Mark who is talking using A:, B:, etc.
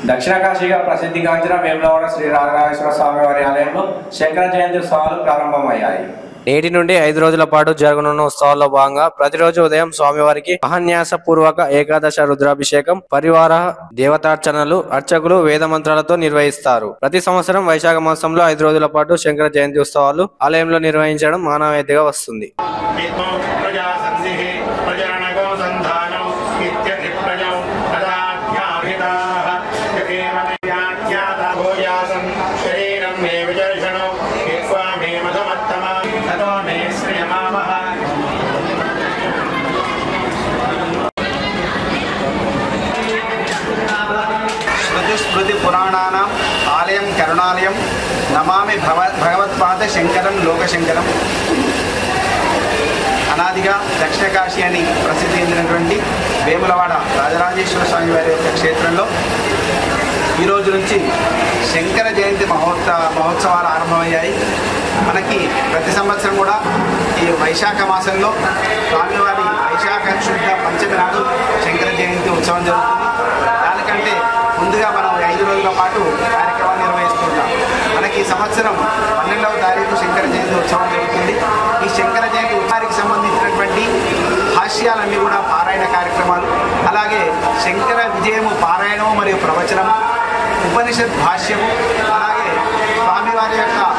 A: దక్షిణ కాశీగా ప్రసిద్ధిగాంచిన వేములవాడ శ్రీ రాజరాజేశ్వర స్వామి వారి ఆలయంలో శంకర జయంతి ఉత్సవాలు ప్రారంభమయ్యాయి నేటి నుండి ఐదు రోజుల పాటు జరగనున్న ఉత్సవాల్లో భాగంగా ప్రతిరోజు ఉదయం స్వామివారికి మహాన్యాస పూర్వక ఏకాదశ రుద్రాభిషేకం పరివార దేవతార్చనలు అర్చకులు వేద మంత్రాలతో నిర్వహిస్తారు ప్రతి సంవత్సరం వైశాఖ మాసంలో ఐదు రోజుల పాటు శంకర జయంతి ఉత్సవాలు ఆలయంలో నిర్వహించడం మానవేద్యగా వస్తుంది
B: విద్మో ప్రజా సంధిః ప్రజానగో సంధానౌ ఇత్యధి ప్రజౌ తదాజ్ఞాభితాః యదేవ వ్యాఖ్యాతా భూయాసం శరీరం మే విచర్షణౌ హిత్వా మే మధుమత్తమా తతో మే శ్రియమావహ
C: శృతిస్మృతి పురాణానాం ఆలయం కరుణాలయం నమామి భవ భగవత్పాద శంకరం లోకశంకరం అనాదిగా దక్షిణ కాశీ అని ప్రసిద్ధి చెందినటువంటి వేములవాడ రాజరాజేశ్వర స్వామి వారి యొక్క క్షేత్రంలో ఈ రోజు నుంచి శంకర జయంతి మహోత్సవ మహోత్సవాలు ఆరంభమయ్యాయి మనకి ప్రతి సంవత్సరం కూడా ఈ వైశాఖ మాసంలో స్వామివారి వైశాఖ శుద్ధ పంచమి నాడు శంకర జయంతి ఉత్సవం జరుగుతుంది దానికంటే ముందుగా మనం ఐదు రోజుల పాటు కార్యక్రమాలు నిర్వహిస్తుంటాం మనకి ఈ సంవత్సరం పన్నెండవ తారీఖు శంకర జయంతి ఉత్సవం జరుగుతుంది ఈ శంకర జయంతి ఉత్సవానికి సంబంధించినటువంటి హాస్యాలన్నీ కూడా పారాయణ కార్యక్రమాలు అలాగే శంకర విజయము పారాయణము మరియు ప్రవచనము ఉపనిషత్ భాష్యము అలాగే స్వామివారి యొక్క